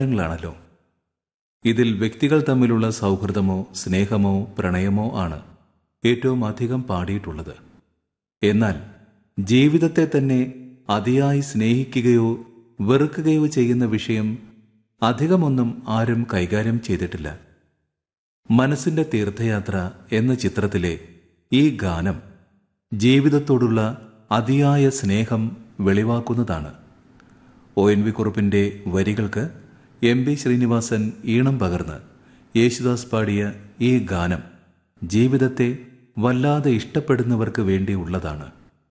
ങ്ങളാണല്ലോ ഇതിൽ വ്യക്തികൾ തമ്മിലുള്ള സൗഹൃദമോ സ്നേഹമോ പ്രണയമോ ആണ് ഏറ്റവും അധികം പാടിയിട്ടുള്ളത് എന്നാൽ ജീവിതത്തെ തന്നെ അതിയായി സ്നേഹിക്കുകയോ വെറുക്കുകയോ ചെയ്യുന്ന വിഷയം അധികമൊന്നും ആരും കൈകാര്യം ചെയ്തിട്ടില്ല മനസ്സിന്റെ തീർത്ഥയാത്ര എന്ന ചിത്രത്തിലെ ഈ ഗാനം ജീവിതത്തോടുള്ള അതിയായ സ്നേഹം വെളിവാക്കുന്നതാണ് ഒ എൻ വി കുറുപ്പിന്റെ വരികൾക്ക് എം ബി ശ്രീനിവാസൻ ഈണം പകർന്ന് യേശുദാസ് പാടിയ ഈ ഗാനം ജീവിതത്തെ വല്ലാതെ ഇഷ്ടപ്പെടുന്നവർക്ക് വേണ്ടിയുള്ളതാണ്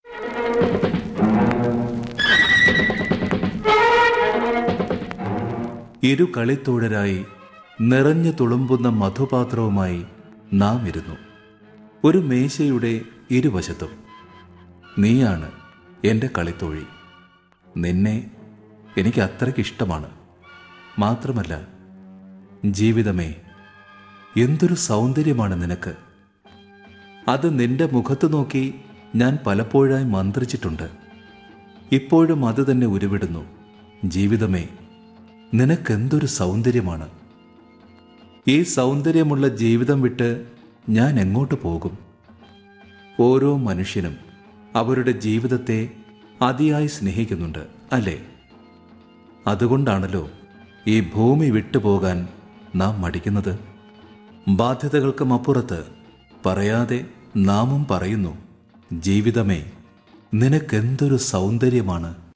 ഇരു കളിത്തോഴരായി നിറഞ്ഞു തുളുമ്പുന്ന മധുപാത്രവുമായി നാം ഇരുന്നു ഒരു മേശയുടെ ഇരുവശത്തും നീയാണ് എൻ്റെ കളിത്തോഴി നിന്നെ എനിക്ക് അത്രയ്ക്ക് ഇഷ്ടമാണ് മാത്രമല്ല ജീവിതമേ എന്തൊരു സൗന്ദര്യമാണ് നിനക്ക് അത് നിന്റെ മുഖത്ത് നോക്കി ഞാൻ പലപ്പോഴായി മന്ത്രിച്ചിട്ടുണ്ട് ഇപ്പോഴും അത് തന്നെ ഉരുവിടുന്നു ജീവിതമേ നിനക്കെന്തൊരു സൗന്ദര്യമാണ് ഈ സൗന്ദര്യമുള്ള ജീവിതം വിട്ട് ഞാൻ എങ്ങോട്ട് പോകും ഓരോ മനുഷ്യനും അവരുടെ ജീവിതത്തെ അതിയായി സ്നേഹിക്കുന്നുണ്ട് അല്ലേ അതുകൊണ്ടാണല്ലോ ഈ ഭൂമി വിട്ടുപോകാൻ നാം മടിക്കുന്നത് ബാധ്യതകൾക്കും അപ്പുറത്ത് പറയാതെ നാമും പറയുന്നു ജീവിതമേ നിനക്കെന്തൊരു സൗന്ദര്യമാണ്